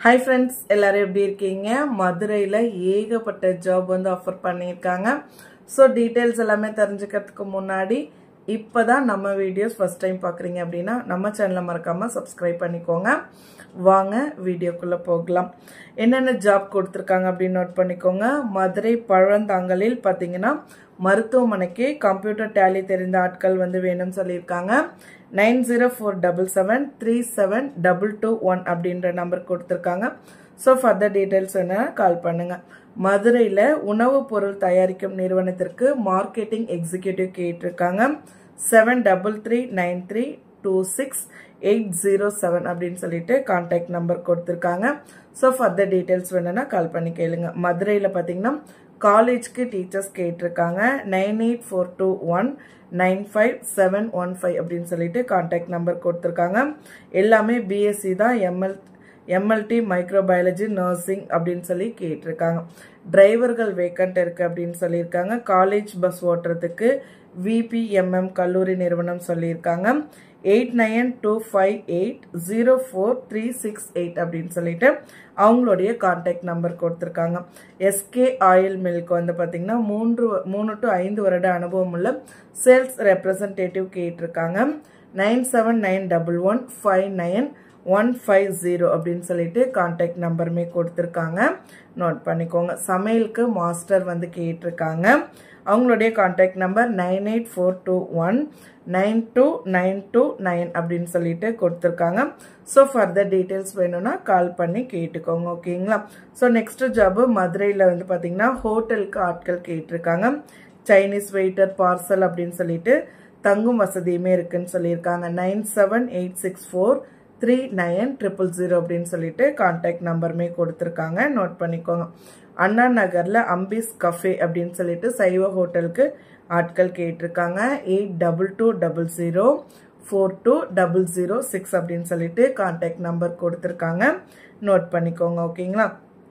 hi friends எல்லாரும் எப்படி இருக்கீங்க மதுரையில் ஏகப்பட்ட ஜாப் வந்து ஆஃபர் பண்ணியிருக்காங்க ஸோ டீட்டெயில்ஸ் எல்லாமே தெரிஞ்சுக்கிறதுக்கு முன்னாடி இப்போ தான் நம்ம வீடியோஸ் ஃபஸ்ட் டைம் பார்க்குறீங்க அப்படின்னா நம்ம சேனலை மறக்காமல் சப்ஸ்கிரைப் பண்ணிக்கோங்க வாங்க வீடியோக்குள்ளே போகலாம் என்னென்ன ஜாப் கொடுத்துருக்காங்க அப்படின்னு நோட் பண்ணிக்கோங்க மதுரை பழந்தாங்கலில் பார்த்தீங்கன்னா மருத்துவமனைக்கு கம்ப்யூட்டர் டேலி தெரிந்த ஆட்கள் வந்து வேணும்னு சொல்லியிருக்காங்க nine zero four double seven three seven double two one அப்படின்ற நம்பர் கொடுத்துருக்காங்க ஸோ ஃபர்தர் டீட்டெயில்ஸ் என்ன கால் பண்ணுங்க மதுரையில் உணவுப் பொருள் தயாரிக்கும் நிறுவனத்திற்கு மார்க்கெட்டிங் எக்ஸிக்யூட்டிவ் கேட்டிருக்காங்க seven double three nine three two six eight zero seven அப்படின்னு சொல்லிட்டு கான்டாக்ட் நம்பர் கொடுத்துருக்காங்க ஸோ ஃபர்தர் டீட்டெயில்ஸ் வேணும்னா கால் பண்ணி கேளுங்க மதுரையில் பார்த்தீங்கன்னா காலேஜ்க்கு டீச்சர்ஸ் கேட்டிருக்காங்க nine eight four two one nine five seven one five அப்படின்னு சொல்லிட்டு கான்டாக்ட் நம்பர் கொடுத்துருக்காங்க எல்லாமே பிஎஸ்சி தான் எம்எல் எம்எல்டி மைக்ரோபயாலஜி நர்சிங் அப்படின்னு சொல்லி கேட்டிருக்காங்க டிரைவர்கள் வேக்கண்ட் இருக்கு அப்படின்னு சொல்லியிருக்காங்க காலேஜ் பஸ் ஓட்டுறதுக்கு விபிஎம்எம் கல்லூரி நிறுவனம் சொல்லியிருக்காங்க eight nine two five eight zero four three six eight அப்படின்னு சொல்லிட்டு அவங்களுடைய கான்டாக்ட் நம்பர் கொடுத்துருக்காங்க எஸ்கே ஆயில் மில்க் வந்து பார்த்தீங்கன்னா மூன்று மூணு டு ஐந்து வருட அனுபவம் உள்ள சேல்ஸ் ரெப்ரசன்டேட்டிவ் கேட்டிருக்காங்க nine seven nine double one five nine one five zero அப்படின்னு சொல்லிட்டு கான்டாக்ட் நம்பருமே கொடுத்துருக்காங்க நோட் பண்ணிக்கோங்க சமையலுக்கு மாஸ்டர் வந்து கேட்டிருக்காங்க அவங்களுடைய contact number nine eight four two one nine two nine two nine அப்படின்னு சொல்லிட்டு கொடுத்துருக்காங்க ஸோ ஃபர்தர் டீட்டெயில்ஸ் வேணும்னா கால் பண்ணி கேட்டுக்கோங்க ஓகேங்களா ஸோ நெக்ஸ்ட் ஜாப் மதுரையில் வந்து பார்த்தீங்கன்னா ஹோட்டலுக்கு ஆட்கள் கேட்டிருக்காங்க சைனீஸ் வெயிட்டர் பார்சல் அப்படின்னு சொல்லிட்டு தங்கும் வசதியுமே இருக்குன்னு சொல்லியிருக்காங்க nine seven eight six four three nine triple zero அப்படின்னு சொல்லிட்டு கான்டாக்ட் நம்பருமே கொடுத்துருக்காங்க நோட் பண்ணிக்கோங்க அண்ணா நகரில் அம்பிஸ் கஃபே அப்படின்னு சொல்லிட்டு சைவ ஹோட்டலுக்கு ஆட்கள் கேட்டிருக்காங்க eight double two double zero four two double zero six அப்படின்னு சொல்லிட்டு கான்டாக்ட் நம்பர் கொடுத்துருக்காங்க நோட் பண்ணிக்கோங்க ஓகேங்களா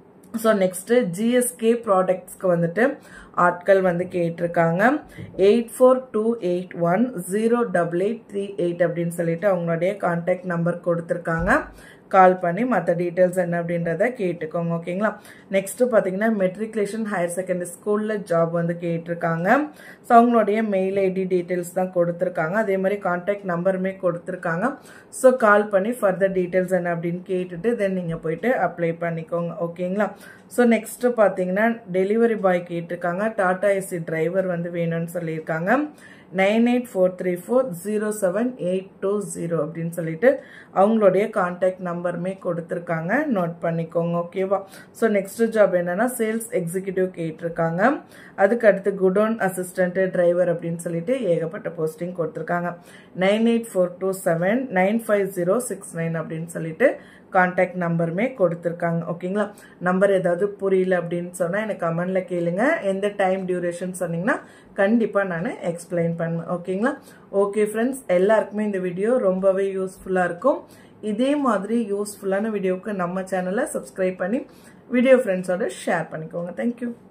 ஸோ நெக்ஸ்ட்டு ஜிஎஸ்கே ப்ராடக்ட்ஸ்க்கு வந்துட்டு ஆட்கள் வந்து கேட்டிருக்காங்க eight four two eight one zero double eight three eight அப்படின்னு சொல்லிட்டு அவங்களுடைய கான்டாக்ட் நம்பர் கொடுத்துருக்காங்க கால் பண்ணி மற்ற டீட்டெயில்ஸ் என்ன அப்படின்றத கேட்டுக்கோங்க ஓகேங்களா நெக்ஸ்ட் பார்த்தீங்கன்னா மெட்ரிகுலேஷன் ஹையர் செகண்டரி ஸ்கூலில் ஜாப் வந்து கேட்டிருக்காங்க ஸோ அவங்களுடைய மெயில் ஐடி டீட்டெயில்ஸ் தான் கொடுத்துருக்காங்க அதே மாதிரி கான்டாக்ட் நம்பருமே கொடுத்துருக்காங்க ஸோ கால் பண்ணி ஃபர்தர் டீட்டெயில்ஸ் என்ன அப்படின்னு கேட்டுட்டு தென் நீங்கள் போயிட்டு அப்ளை பண்ணிக்கோங்க ஓகேங்களா ஸோ நெக்ஸ்ட் பார்த்தீங்கன்னா டெலிவரி பாய் கேட்டிருக்காங்க டாடா ஏசி டிரைவர் வந்து வேணும்னு சொல்லியிருக்காங்க nine eight four three four zero seven eight two zero அப்படின்னு சொல்லிட்டு அவங்களுடைய கான்டாக்ட் நம்பருமே கொடுத்துருக்காங்க நோட் பண்ணிக்கோங்க ஓகேவா ஸோ நெக்ஸ்ட் ஜாப் என்னன்னா சேல்ஸ் எக்ஸிக்யூட்டிவ் கேட்டிருக்காங்க அதுக்கு அடுத்து குடோன் அசிஸ்டன்ட் டிரைவர் அப்படின்னு சொல்லிட்டு ஏகப்பட்ட போஸ்டிங் கொடுத்துருக்காங்க nine eight four two seven nine five zero six nine அப்படின்னு சொல்லிட்டு கான்டாக்ட் நம்பருமே கொடுத்துருக்காங்க ஓகேங்களா நம்பர் ஏதாவது புரியல அப்படின்னு சொன்னால் எனக்கு கமெண்ட்ல கேளுங்க எந்த டைம் டியூரேஷன் சொன்னீங்கன்னா கண்டிப்பாக நான் எக்ஸ்பிளைன் பண்ணுவேன் ஓகேங்களா ஓகே ஃப்ரெண்ட்ஸ் எல்லாருக்குமே இந்த வீடியோ ரொம்பவே யூஸ்ஃபுல்லாக இருக்கும் இதே மாதிரி யூஸ்ஃபுல்லான வீடியோவுக்கு நம்ம சேனலை சப்ஸ்கிரைப் பண்ணி வீடியோ ஃப்ரெண்ட்ஸோட ஷேர் பண்ணிக்கோங்க தேங்க்யூ